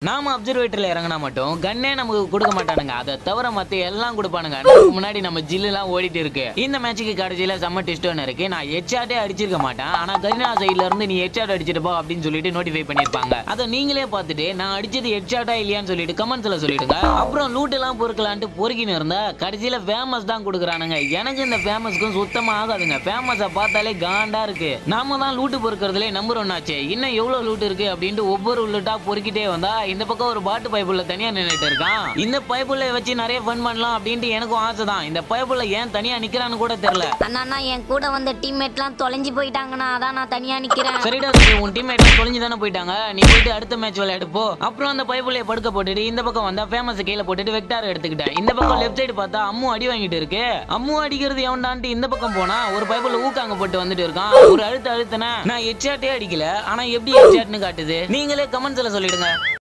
நாம அப்சர்வேட்டர்ல இறங்கினா மட்டும் கன்னே நமக்கு கொடுக்க மாட்டானுங்க அதை தவிர மத்த எல்லாம் கொடுப்பானுங்க நமக்கு முன்னாடி நம்ம ஜில்லுலாம் ஓடிட்டு இருக்கு இந்த மேட்சுக்கு கடைசியில செம்ம டெஸ்ட் ஒன்று இருக்கு நான் ஹெட்ஷாட்டே அடிச்சிருக்க மாட்டேன் ஆனா கரினா சைட்ல இருந்து நீ ஹெட்ஷாட் அடிச்சிட்டு போ அப்படின்னு சொல்லிட்டு நோட்டிஃபை பண்ணிருப்பாங்க அதை நீங்களே பார்த்துட்டு நான் அடிச்சது ஹெட்ஷாட்டா இல்லையான்னு சொல்லிட்டு கமெண்ட்ஸ்ல சொல்லிடுங்க அப்புறம் லூட் எல்லாம் பொறுக்கலான்ட்டு பொறுக்கின்னு இருந்தா கடைசியில ஃபேமஸ் தான் கொடுக்குறானுங்க எனக்கு இந்த ஃபேமஸ்க்கும் சுத்தமா ஆகாதுங்க ஃபேமஸை பார்த்தாலே காண்டா இருக்கு நாம தான் லூட்டு பொறுக்கிறதுலே நம்பர் ஒன்னாச்சு இன்னும் எவ்வளவு லூட் இருக்கு அப்படின்ட்டு ஒவ்வொரு லூட்டா பொறுக்கிட்டே வந்தா இந்த பக்கம் ஒரு பாட்டு பைப்புல தனியா நின்னுட்டு இருக்கான் இந்த பைப்புல வச்சு நிறைய ஃபன் பண்ணலாம் அப்படின்ட்டு எனக்கும் ஆசை தான் இந்த பைப்புல ஏன் தனியா நிக்கிறான்னு கூட தெரியல அண்ணா அண்ணா, என் கூட வந்த டீம்மேட்லாம் தொலைஞ்சு போயிட்டாங்கண்ணா அதான் நான் தனியா நிக்கிறேன் சரிடா சரி உன் டீம்மேட் தொலைஞ்சு தானே போயிட்டாங்க நீ போயிட்டு அடுத்த மேட்ச் விளையாடு போ அப்புறம் அந்த பைப்புல படுக்க போட்டுட்டு இந்த பக்கம் வந்தா ஃபேமஸ் கீழே போட்டுட்டு வெக்டார் எடுத்துக்கிட்டேன் இந்த பக்கம் லெஃப்ட் சைடு பார்த்தா அம்மு அடி வாங்கிட்டு இருக்கு அம்மு அடிக்கிறது எவன்டான்ட்டு இந்த பக்கம் போனா ஒரு பைப்புல ஊக்காங்க போட்டு வந்துட்டு இருக்கான் ஒரு அழுத்த அழுத்தன நான் ஹெட்ஷாட்டே அடிக்கல ஆனா எப்படி ஹெட்ஷாட்னு காட்டுது நீங்களே கமெண்ட்ஸ்ல சொல்லிடுங்க